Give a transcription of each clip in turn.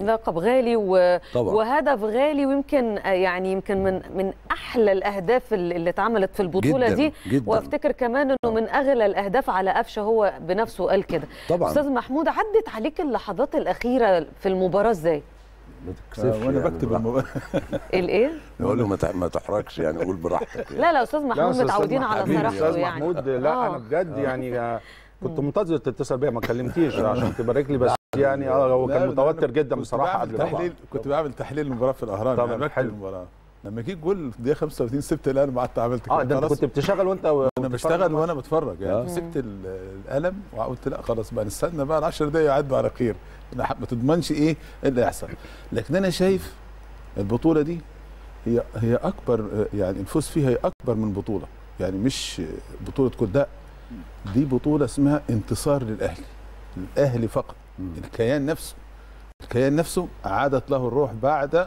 لقب غالي و... طبعا. وهدف غالي ويمكن آه، يعني يمكن من من احلى الاهداف اللي اللي اتعملت في البطوله جداً، دي جداً. وافتكر كمان انه من اغلى الاهداف على قفشه هو بنفسه قال كده طبعاً. استاذ محمود عدت عليك اللحظات الاخيره في المباراه ازاي ما تكسفش وانا يعني بكتب براحتك. الموبايل الايه نقول له ما تح- ما تحرجش يعني قول براحتك يعني. لا لا استاذ لا، محمود أستاذ متعودين على حبيبي، صراحته استاذ يعني محمود لا آه. انا بجد يعني آه، كنت منتظر تتصل بيا ما كلمتيش عشان تبارك لي بس يعني اه هو لا، كان لا، متوتر أنا جدا كنت بصراحه بعمل قبل ما تحليل كنت بعمل تحليل المباراه في الاهرام طبعاً، يعني بكتب حلو. المباراه لما جه جول في الدقيقه 35 سبت القلم وقعدت عملت كده اه ده انت خلاص. كنت بتشتغل وانت انا وبتتفرج بشتغل على وانا بتفرج يعني آه. سبت ال- القلم وقلت لا خلاص بقى نستنى بقى ال 10 دقايق يعدوا على خير ما ح- ما تضمنش ايه اللي هيحصل لكن انا شايف البطوله دي هي هي اكبر يعني الفوز فيها هي اكبر من بطوله يعني مش بطوله كداء دي بطوله اسمها انتصار للاهلي الاهلي فقط الكيان نفسه الكيان نفسه عادت له الروح بعد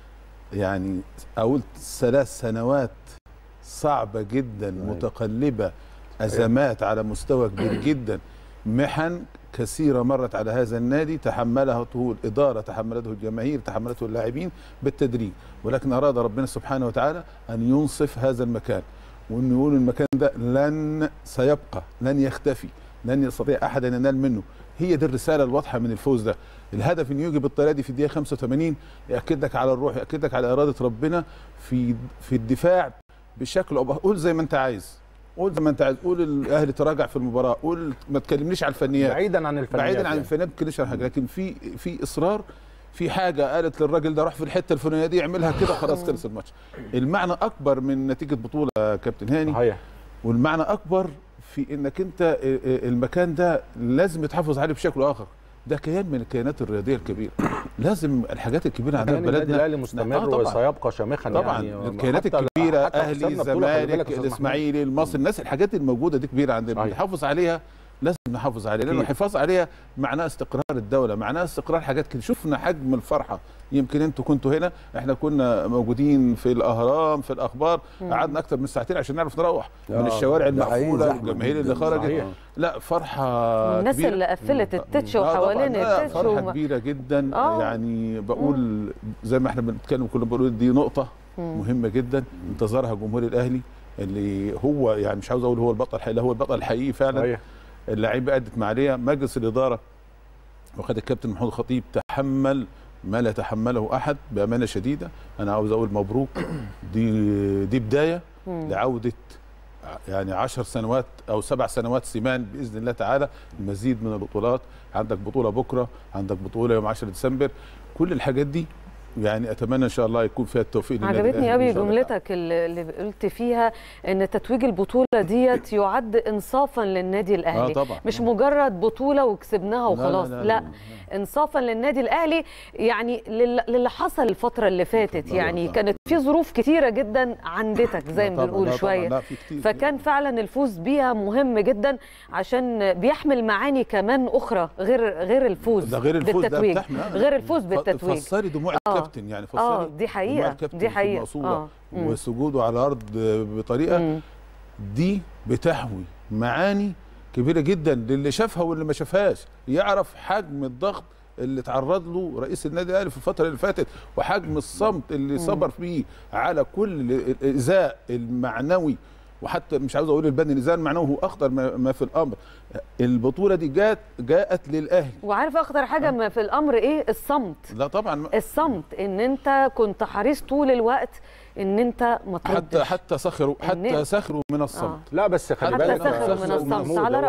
يعني اقول ثلاث سنوات صعبه جدا متقلبه ازمات على مستوى كبير جدا محن كثيره مرت على هذا النادي تحملته الاداره تحملته الجماهير تحملته اللاعبين بالتدريج ولكن اراد ربنا سبحانه وتعالى ان ينصف هذا المكان وان يقول المكان ده لن سيبقى لن يختفي لن يستطيع احد ان ينال منه هي دي الرساله الواضحه من الفوز ده الهدف انه يجي بالطريقه دي في الدقيقه 85 ياكد لك على الروح ياكد لك على اراده ربنا في في الدفاع بشكل او بآخر. قول زي ما انت عايز قول زي ما انت عايز قول الاهلي تراجع في المباراه قول ما تكلمنيش على الفنيات بعيدا عن الفنيات بعيدا عن يعني. الفنيات ما تكلمنيش على حاجه لكن في في اصرار في حاجه قالت للراجل ده روح في الحته الفلانيه دي اعملها كده خلاص خلص الماتش المعنى اكبر من نتيجه بطوله يا كابتن هاني صحيح والمعنى اكبر في انك انت المكان ده لازم يتحافظ عليه بشكل اخر ده كيان من الكيانات الرياضيه الكبيره لازم الحاجات الكبيره عندنا كان في النادي بلدنا الاهلي آه مستمر طبعاً. وسيبقى شامخا طبعا يعني الكيانات حتى- الكبيره حتى اهلي خسرنا بطولة، خلي بالك الزمالك يا أستاذ محمود. الاسماعيلي المصري الناس الحاجات الموجوده دي كبيره عندنا صحيح. نحافظ عليها لازم نحافظ عليها لانه أكيد. الحفاظ عليها معناه استقرار الدوله معناه استقرار حاجات كده شفنا حجم الفرحه يمكن انتوا كنتوا هنا احنا كنا موجودين في الاهرام في الاخبار قعدنا اكتر من ساعتين عشان نعرف نروح من آه، الشوارع ده حقيقي المقفوله زحمة والجماهير اللي جداً. خرجت صحيح. لا فرحه الناس كبيرة. اللي قفلت التتش آه طبعاً، وحوالين لا، التتش فرحه وما- كبيره جدا آه. يعني بقول زي ما احنا بنتكلم كنا بنقول دي نقطه مهمه جدا انتظرها جمهور الاهلي اللي هو يعني مش عاوز اقول هو البطل الحقيقي لا هو البطل الحقيقي فعلا صحيح اللعيبه ادت ما عليها مجلس الاداره وخد الكابتن محمود الخطيب تحمل ما لا يتحمله احد بامانه شديده انا عاوز اقول مبروك دي دي بدايه لعوده يعني عشر سنوات او سبع سنوات سمان باذن الله تعالى المزيد من البطولات عندك بطوله بكره عندك بطوله يوم 10 ديسمبر كل الحاجات دي يعني اتمنى ان شاء الله يكون فيها التوفيق للنادي عجبتني الأهلي قوي إن شاء الله تعالى. جملتك اللي اللي قلت فيها ان تتويج البطوله ديت يعد انصافا للنادي الاهلي آه طبعاً. مش مجرد بطوله وكسبناها لا، وخلاص لا، لا, لا، لا, انصافا للنادي الاهلي يعني لل- للي حصل الفتره اللي فاتت طبعاً، يعني طبعاً. كانت في ظروف كتيره جدا عندتك زي لا ما طبعاً، بنقول لا طبعاً، شويه لا في كتير فكان فعلا الفوز بيها مهم جدا عشان بيحمل معاني كمان اخرى غير غير الفوز ده غير الفوز ده بالتتويج بتحمل آه. غير الفوز ف- بالتتويج فسري دموع آه. الكابتن يعني فسري اه دي دموع حقيقه الكابتن دي في حقيقه المقصودة اه مم. وسجوده على الارض بطريقه مم. دي بتحوي معاني كبيره جدا للي شافها واللي ما شافهاش يعرف حجم الضغط اللي تعرض له رئيس النادي الاهلي في الفتره اللي فاتت وحجم الصمت اللي صبر فيه على كل الايذاء المعنوي وحتى مش عاوز اقول البدني الايذاء المعنوي هو اخطر ما ما في الامر البطوله دي جات جاءت للاهلي وعارف اخطر حاجه ما في الامر ايه الصمت لا طبعا الصمت ان انت كنت حريص طول الوقت ان انت ما حتى تردش حتى سخروا حتى الناس. سخروا من الصمت لا بس خلي حتى بالك سخروا يا من أستاذ الصمت محمود، على هو